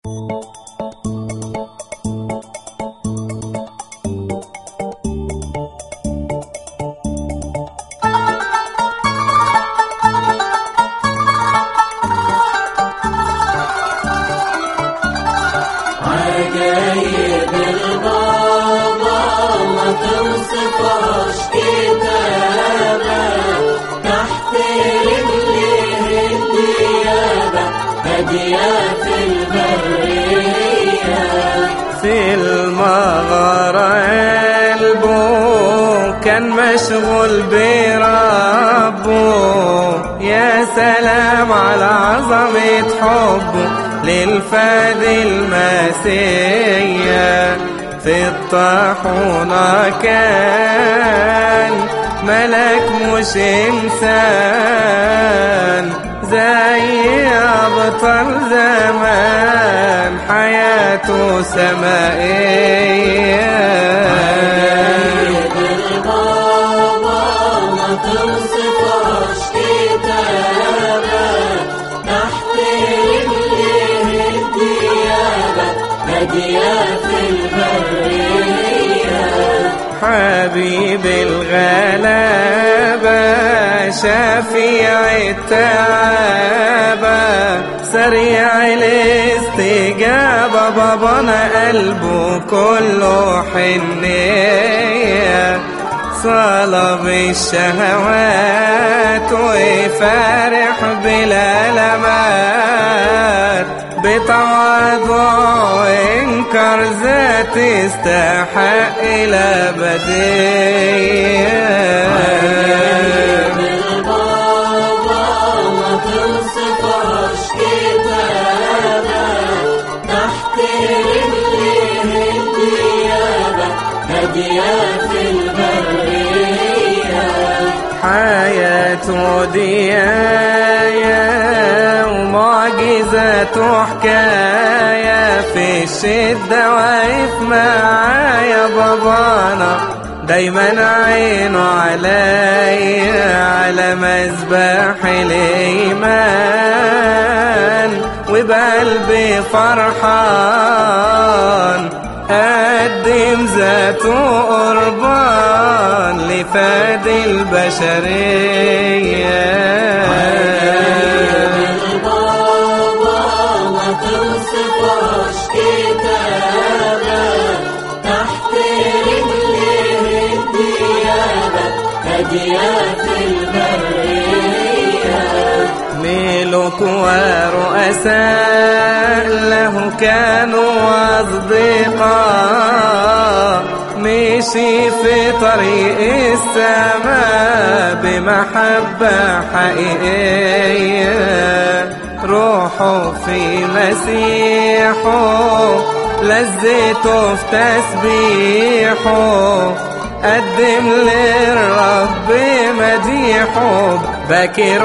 عجايب البابا ما توصفهاش كتابة تحت رجليه الديابة هادية في البرية في المغارة قلبه كان مشغول بربه يا سلام على عظمة حبه للفاد المسيح في الطاحونة كان ملك مش إنسان زي أبطال زمان حياته سمائية عجايب البابا ما توصفهاش كتابة تحت رجليه الديابة هادية في البرية حبيب الغلابة شفيع التعابة سريع الاستجابة بابانا قلبه كله حنية صلب الشهوات وفارح بالألمات بتواضع وإنكار ذات استحق الأبدية البابا ما توصفهاش كتابة تحت رجليه الديابة هادية في البرية حياته دياية ومعجزاته حكاية في الشدة واقف معايا بابانا دايما عينه عليا على مذبح الإيمان وبقلبي فرحان قدم ذاته قربان لفاد البشرية البابا ما توصفهاش كتابة تحت رجليه الديابة هادية في البرية ملوك ورؤساء له كانوا أصدقاء مشي في طريق السماء بمحبة حقيقية روحه في مسيحه لذته في تسبيحه قدم للرب مديحه باكر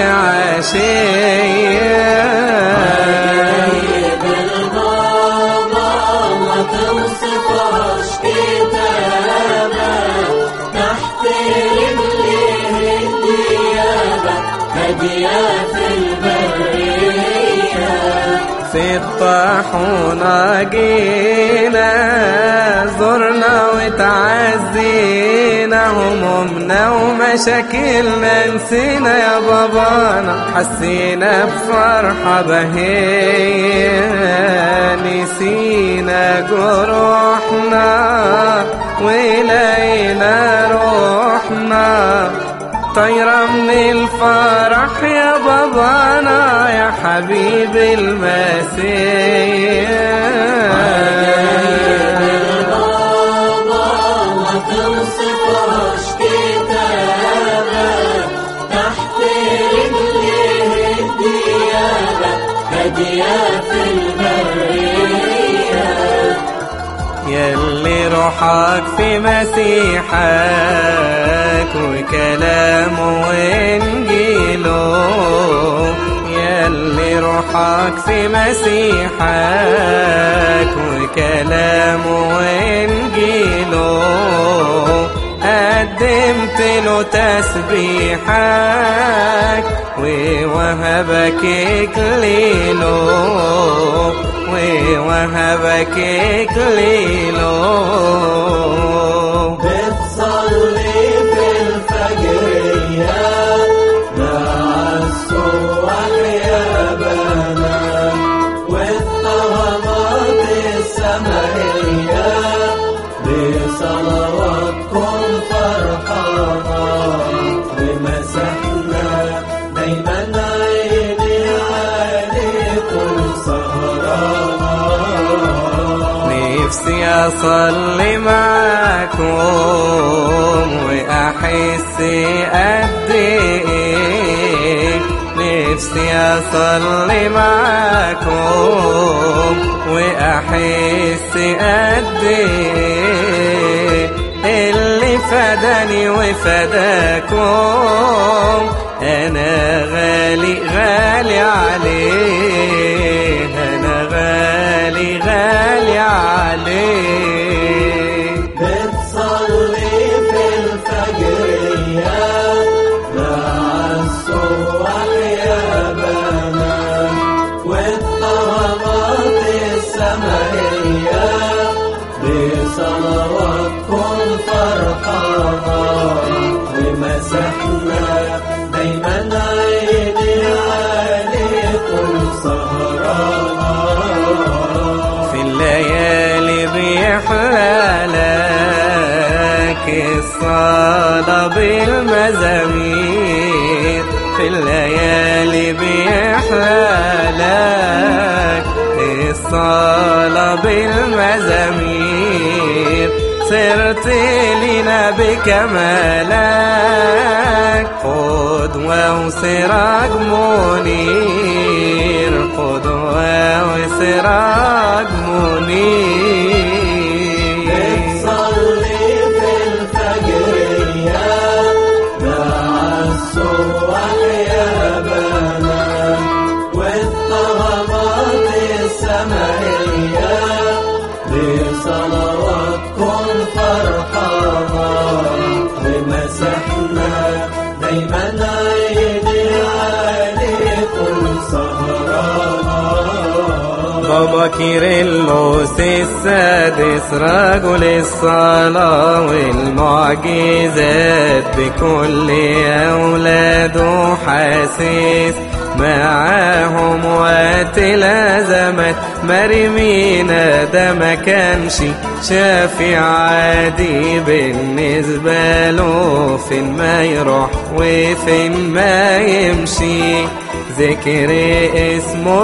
وعشية عجايب البابا ما توصفهاش كتابة تحت رجليه الديابة هادية في البرية في الطاحونة جينا زرنا وتعزينا همومنا ومشاكلنا نسينا يا بابانا حسينا بفرحة بهية نسينا جروحنا ولقينا روحنا طايرة من الفرح يا بابانا يا حبيب المسيح البابا ما توصفهاش كتابة تحت رجليه الديابة هادية في البرية يلي روحك في مسيحك وكلامه وانجيله يلي روحك في مسيحك وكلامه وانجيله قدمت له تسبيحك ووهبك اكليله وهبك إكليله بتصلي في الفجرية مع الصبح يا بنات والطهمات السمائية بصلواتكم فرحانة ومسحنا دايما عيني عليكم سهرانة نفسي أصلي معاكم وأحس قد إيه نفسي أصلي معاكم وأحس قد إيه اللي فداني وفداكم أنا غالي غالي عليه أنا غالي غالي عليه بتصلي في الفجرية مع الصبح يا بنات والطهمات السمائية بصلواتكم فرحانة ومسحنا دايما عيني عليكم سهرانة في الليالي بيحلى لك الصلاة بالمزامير في الليالي بيحلى لك الصلاة بالمزامير صرت لنا بكمالك قدوة وسراج منير قدوة وسراج منير بتصلي في الفجرية مع الصبح يا بنات والطهمات السمائية بصلواتكم فرحانة ومسحنا دايما عيني عليكم سهرانة بابا كيرلس السادس رجل الصلاة والمعجزات بكل أولاده حاسس معاهم وقت الأزمات مرمينا ده ما كانش شافي عادي بالنسبة له فين ما يروح وفين ما يمشي ذكر اسمه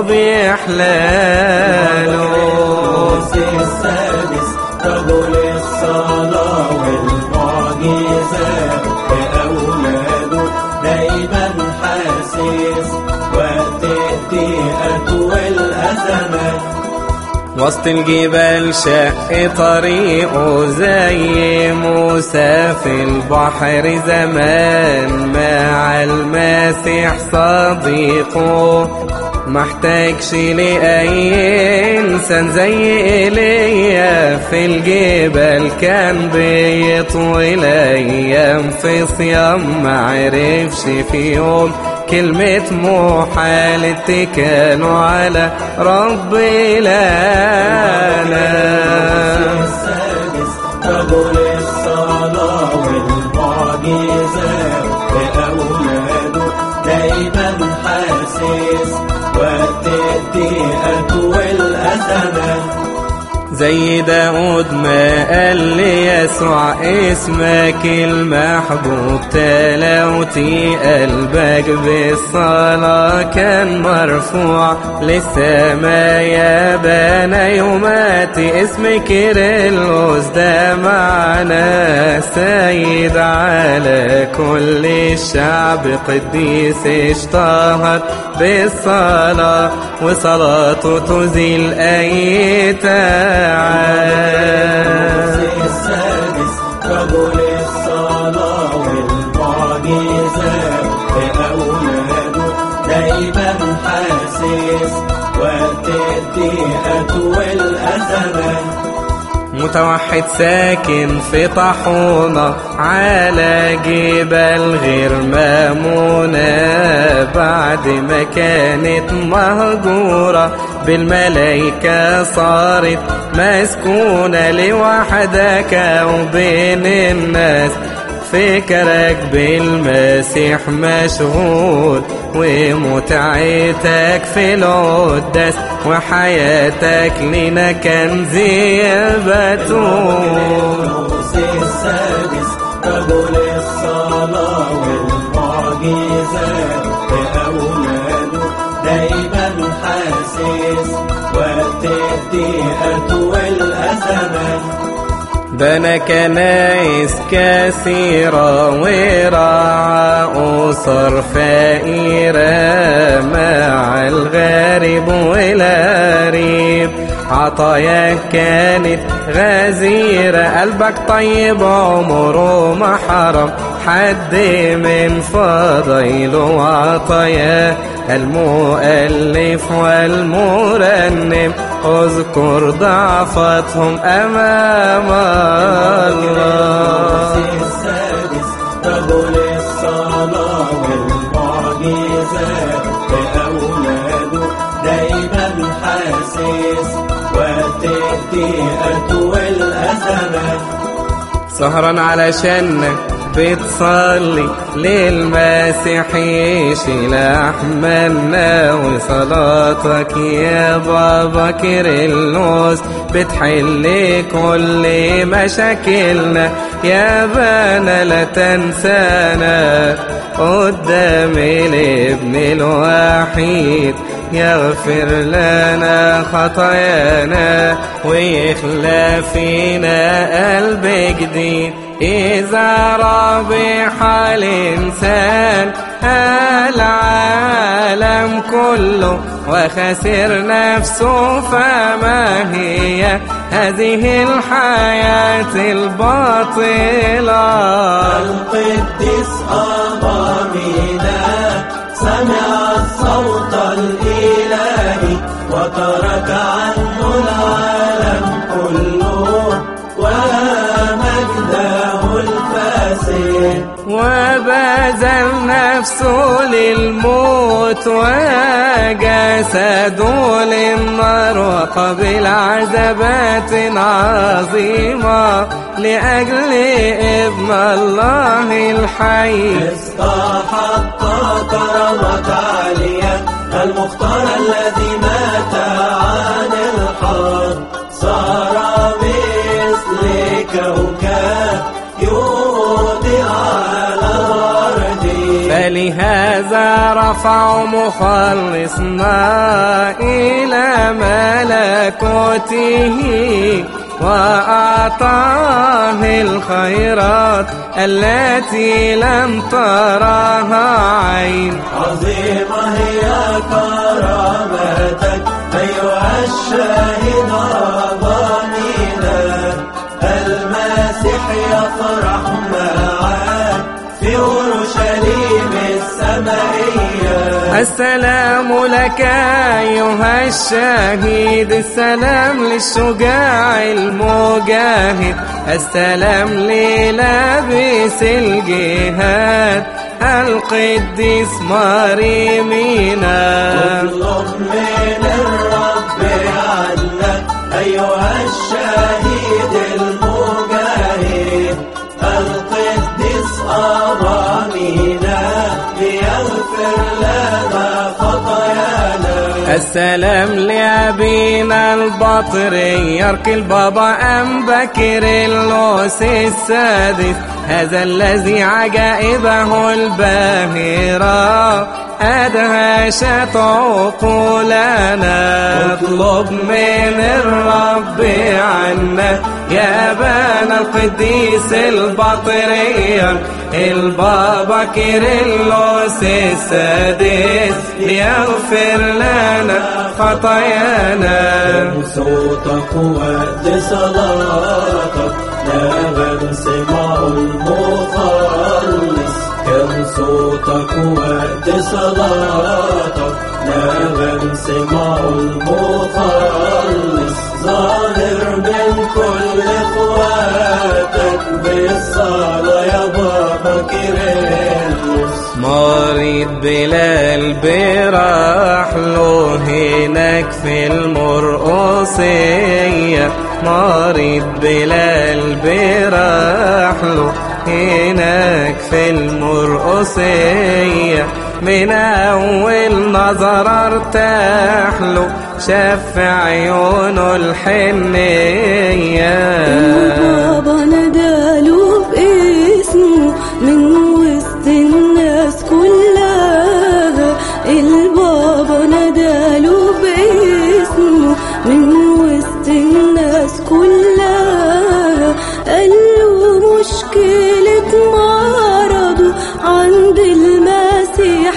بيحلاله السادس رجل الصلاة والمعجزات بأولاده دايما حاسس وقت الضيقات والأزمات وسط الجبال شق طريقه زي موسى في البحر زمان مع المسيح صديقه محتاجش لأي إنسان زي إيليا في الجبال كان بيطول أيام في صيام معرفش في يوم كلمة محال اتكالوا على رب العالم السادس رجل الصلاة والمعجزات بأولاده دايما حاسس وقت الضيقات والأزمات زي داود ما قال ليسوع اسمك المحبوب تلاوتي قلبك بالصلاة كان مرفوع للسماء يا بنا يوماتي اسم كيرلس ده معنا سيد على كل الشعب قديس اشتهر بالصلاة وصلاته تزيل أي تعب السادس رجل الصلاة والمعجزات بأولاده دايما حاسس وقت الضيقات والأزمات متوحد ساكن في طاحونة على جبال غير مامونة بعد ما كانت مهجورة بالملايكة صارت مسكونة لوحدك وبين الناس فكرك بالمسيح مشغول ومتعتك في القداس وحياتك لنا كنز بتول النوس السادس رجل الصلاة والمعجزات بأولاده دايما حاسس وقت الضيقة والأزمات بنى كنايس كثيرة ورعى أسر فقيرة مع الغارب والغريب عطاياك كانت غزيرة قلبك طيب عمره ما حرم حد من فضيله وعطاياه المؤلف والمرنم اذكر ضعفتهم امام الله السادس رجل الصلاة والمعجزات بأولاده دايما حاسس وقت الضيقة والأزمات سهرا علشانك بتصلي للمسيح يشيل أحملنا وصلاتك يا بابا كيرلس بتحل كل مشاكلنا يا بانا لا تنسانا قدام الابن الوحيد يغفر لنا خطايانا ويخلى فينا قلب جديد إذا ربح الإنسان العالم كله وخسر نفسه فما هي هذه الحياة الباطلة القديس أمامنا سمع الصوت الإلهي وترك عنه العالم كله ومجده الفاسد وبذل نفسه للموت وجسده للنار وقبل عذابات عظيمة لأجل ابن الله الحي استحق كرامة عالية المختار الذي مات عن الحق صار مثل كوكب يوضي على الأرض فلهذا رفع مخلصنا إلى ملكوته وأعطاه الخيرات التي لم تراها عين عظيمة هي كرامتك أيها الشاهد ضمينا المسيح يفرح معك في أورشليم السمائية السلام لك أيها الشهيد السلام للشجاع المجاهد السلام للابس الجهاد القديس مريمينا اطلب من الرب عنك أيها الشهيد المجاهد القديس أبامينا ليغفر لنا خطايانا السلام لأبينا البطريرك البابا أم بكر اللوس السادس هذا الذي عجائبه الباهرة أدهشت عقولنا اطلب من الرب عنا يا أبانا القديس البطريرك البابا كيرلس السادس ليغفر لنا خطايانا صوتك وقت صلاتك نغم سمع المخلص كم صوتك وقت صلاتك نغم سمع المخلص ظاهر من كل بالصلاة يا بابا كيرلس مريض بلال براح له هناك في المرقصية مريض بلال براح له هناك في المرقصية من أول نظر ارتاح له شاف عيونه الحنية بابا نداله باسمه من وسط الناس كلها البابا نداله باسمه من وسط الناس كلها قال له مشكلة مرضه عند المسيح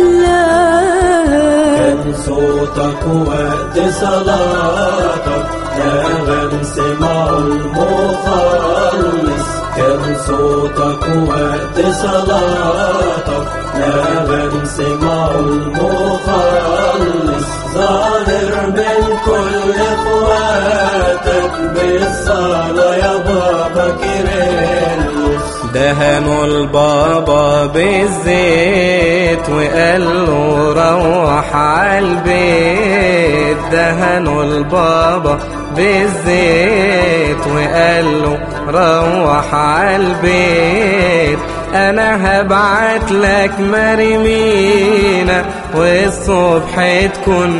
حلها كان صوتك وقت صلاتك نغم سمعه المخلص كان صوتك وقت صلاتك نغم سمعه المخلص ظاهر من كل اخواتك بالصلاة يا بابا كيرلس دهنوا البابا بالزيت وقال له روح عالبيت دهنوا البابا بالزيت وقال له روح عالبيت انا هبعت لك مريمينا والصبح تكون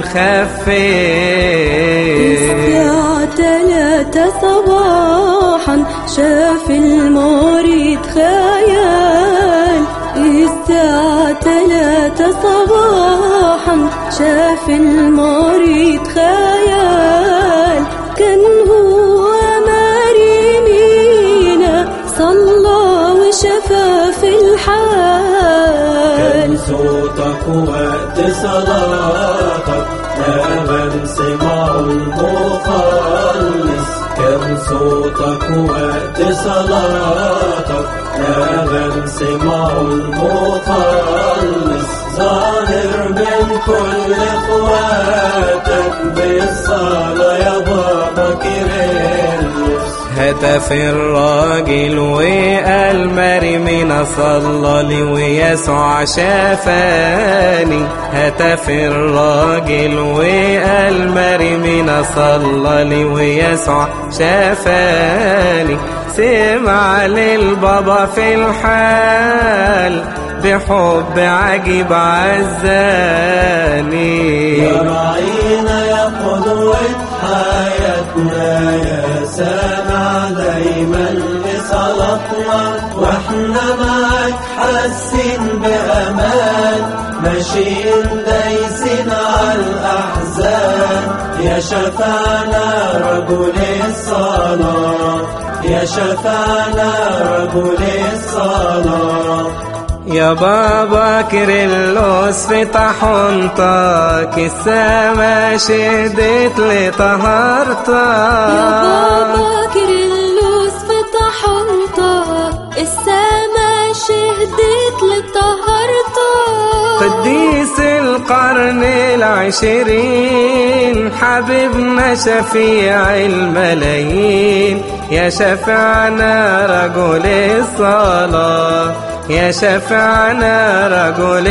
خفيت الساعة تلاتة صباحا شاف المريض خيال الساعة تلاتة صباحا شاف المريض خيال كان هو مريمينا صلى وشفى في الحال كان صوتك وقت صلاتك نغم سمعه المخلص كان صوتك وقت صلاتك نغم سمعه المخلص ظاهر من كل اخواتك بالصلاة يا بابا كيرلس هتف الراجل وقال مريمنا صلى لي ويسوع شافاني هتف الراجل وقال مريمنا صلى لي ويسوع شافاني سمع للبابا في الحال بحب عجيب عزاني يا راعينا يا قدوة حياتنا يا سامع دايما لصلاتنا واحنا معك حاسين بأمان ماشيين دايسين على الأحزان يا شفعنا رجل الصلاة يا شفعنا رجل الصلاة يا بابا كيرلس في طحنتك السما شهدت لطهارتك يا بابا كيرلس في طحنتك السما شهدت لطهارتك قديس القرن العشرين حبيبنا شفيع الملايين يا شفعنا رجل الصلاة يا شفعنا رجل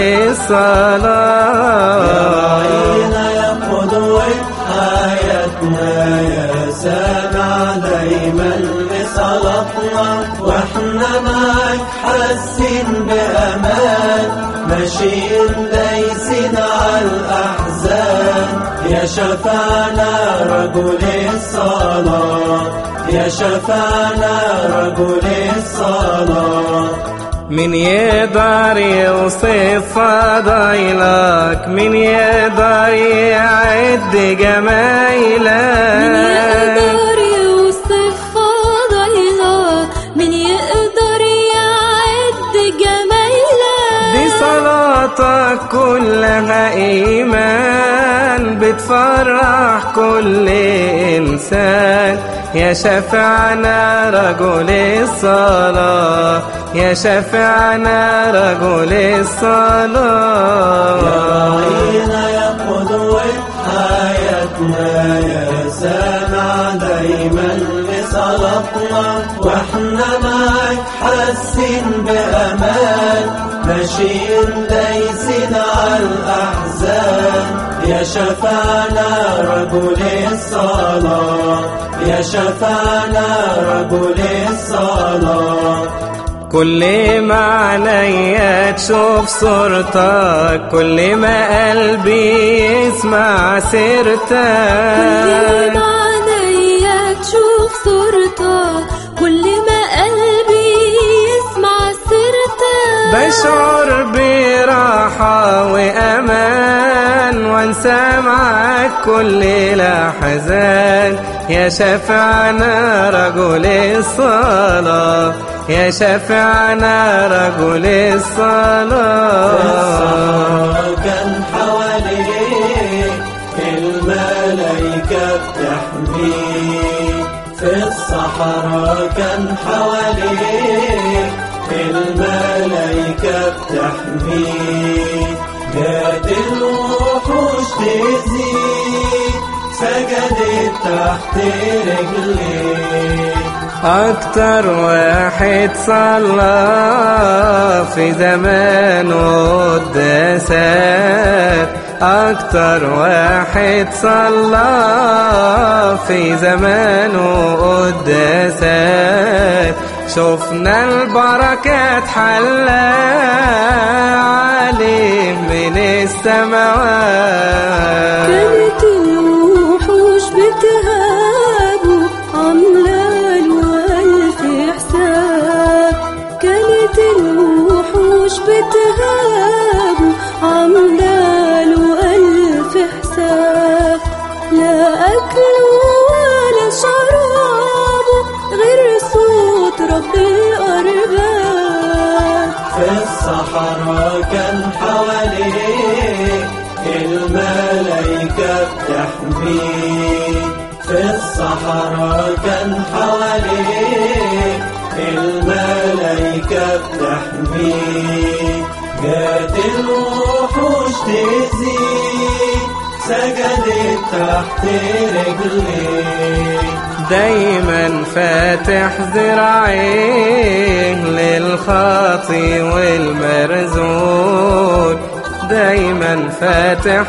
الصلاة راعينا يا قدوة حياتنا يا سامع دايما لصلاتنا واحنا معك حاسين بأمان ماشيين دايسين على الأحزان يا شفعنا رجل الصلاة يا شفعنا رجل الصلاة من يقدر يوصف فضايلك من يقدر يعد من جمايلك يقدر يوصف فضايلك من يقدر يعد جمايلك دي صلاتك كلها إيمان بتفرح كل إنسان يا شفعنا رجل الصلاة يا شفعنا رجل الصلاة راعينا يا قدوة حياتنا يا سامع دايما لصلاتنا صلاتنا واحنا معك حاسين بأمان ماشيين دايسين على الأحزان يا شفعنا رجل الصلاة يا شفعنا رجل الصلاة كل ما عينيا تشوف صورتك كل ما قلبي يسمع كل سيرتك ما عينيا تشوف صورتك كل ما قلبي يسمع سيرتك بشعر براحة وأمان وانسى معك كل الأحزان يا شفعنا رجل الصلاة يا شفعنا رجل الصلاة كان حواليك الملايكة بتحميك في الصحراء كان حواليك الملايكة بتحميك جات الوحوش تزيد سجدت تحت رجليك أكتر واحد صلى في زمانه قداسات أكتر واحد صلى في زمانه قداسات شفنا البركات حلى عليه من السماوات كانت الوحوش بتهابه عاملة له ألف حساب كانت الوحوش بتهابه عاملة له ألف حساب لا أكل ولا شرابه غير صوت رب الأرباب في الصحراء كان حواليك الملايكة بتحميك في الصحراء كان حواليك الملايكة بتحميك جات الوحوش تزيد سجدت تحت رجليك دايما فاتح ذراعيه للخاطي والمرزول دايما فاتح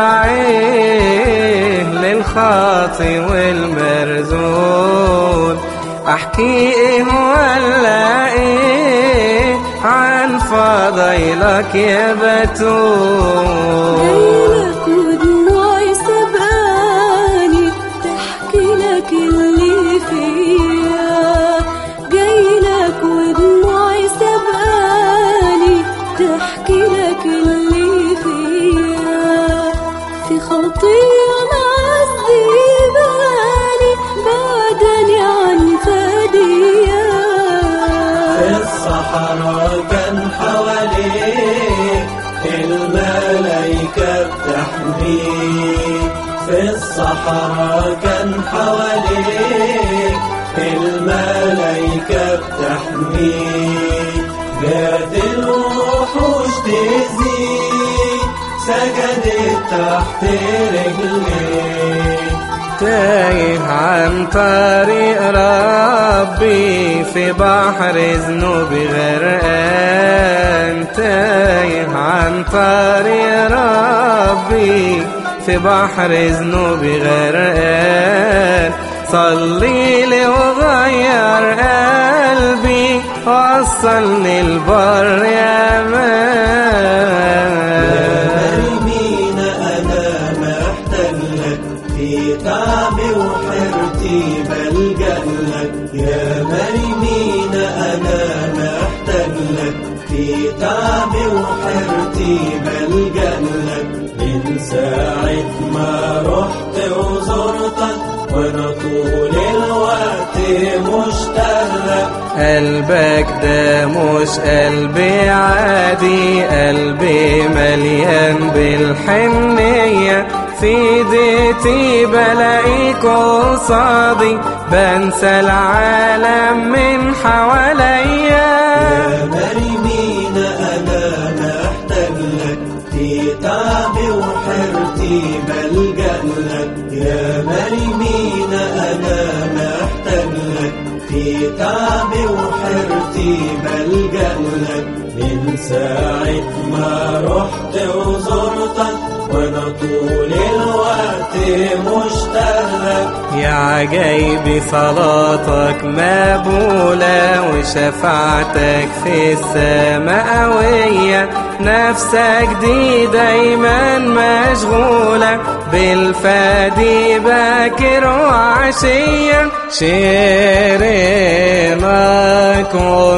ذراعيه للخاطي والمرزول احكي ايه ولا ايه عن فضيلك يا بتول جايلك ودموعي سبقاني تحكي لك اللي فيا جايلك ودموعي سبقاني تحكي لك اللي فيا في خطية معذباني بعدني عن فديا في الصحراء كان حواليك الملايكة بتحميك في الصحراء كان حواليك الملايكة بتحميك جات الوحوش تزيد سجدت تحت رجليك تايه عن طريق ربي في بحر ذنوبي غرقان تايه عن طريق ربي في بحر ذنوبي غرقان صلي لي وغير قلبي وصلني البر يا مان مين أنا محتاج لك في تعبي وحيرتي بلجأ لك يا مريمين أنا محتاج لك في تعبي وحيرتي بلجأ لك من ساعة ما رحت وزرتك وأنا طول الوقت مشتاق لك قلبك ده مش قلبي عادي قلبي مليان بالحنية في ديتي بلاقيك قصادي بنسى العالم من حواليا يا مريمين أنا محتاج لك في تعبي وحيرتي بلجأ لك يا مريمين أنا محتاج لك في تعبي وحرتي بلجأ لك من ساعة ما رحت وزرتك وانا طول الوقت مشتاق لك يا عجايب صلاتك مقبولة وشفاعتك في السماء قوية نفسك دي دايما مشغولة بالفادي باكر وعشية شيرينك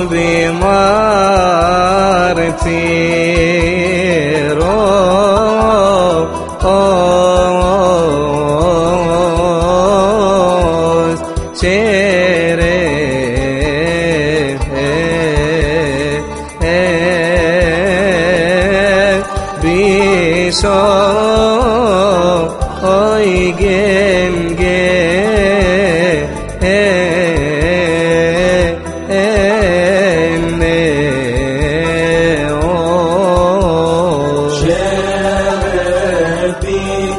وبمارتي روز بيشو oigen شربي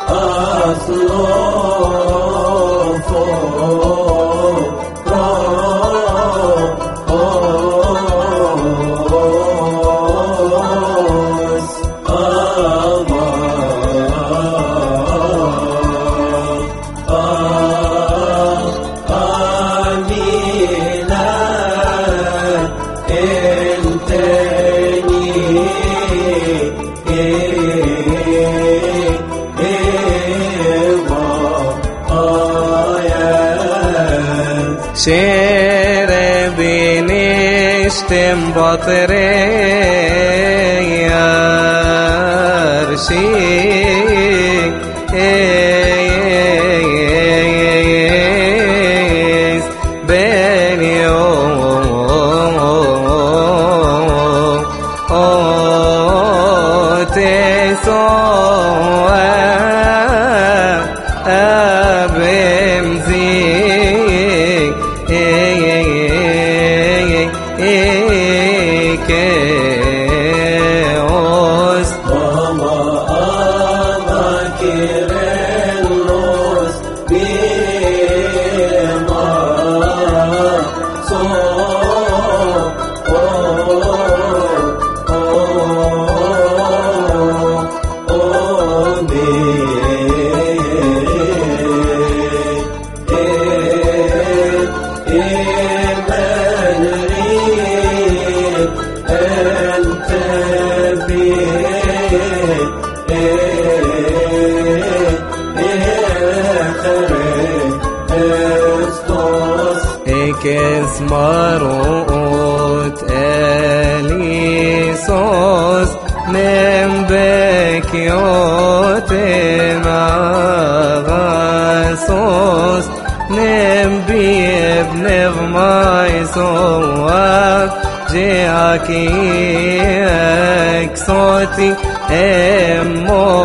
أصلفه آمينا انتني آيات شير بنشتم بطريار شيس بني تسوى Keos Mama ama kirelos bima so أنت Ekes marot elisos Nembekiote magasos Nembieb nevmaisoak Jeaki eksoti Emo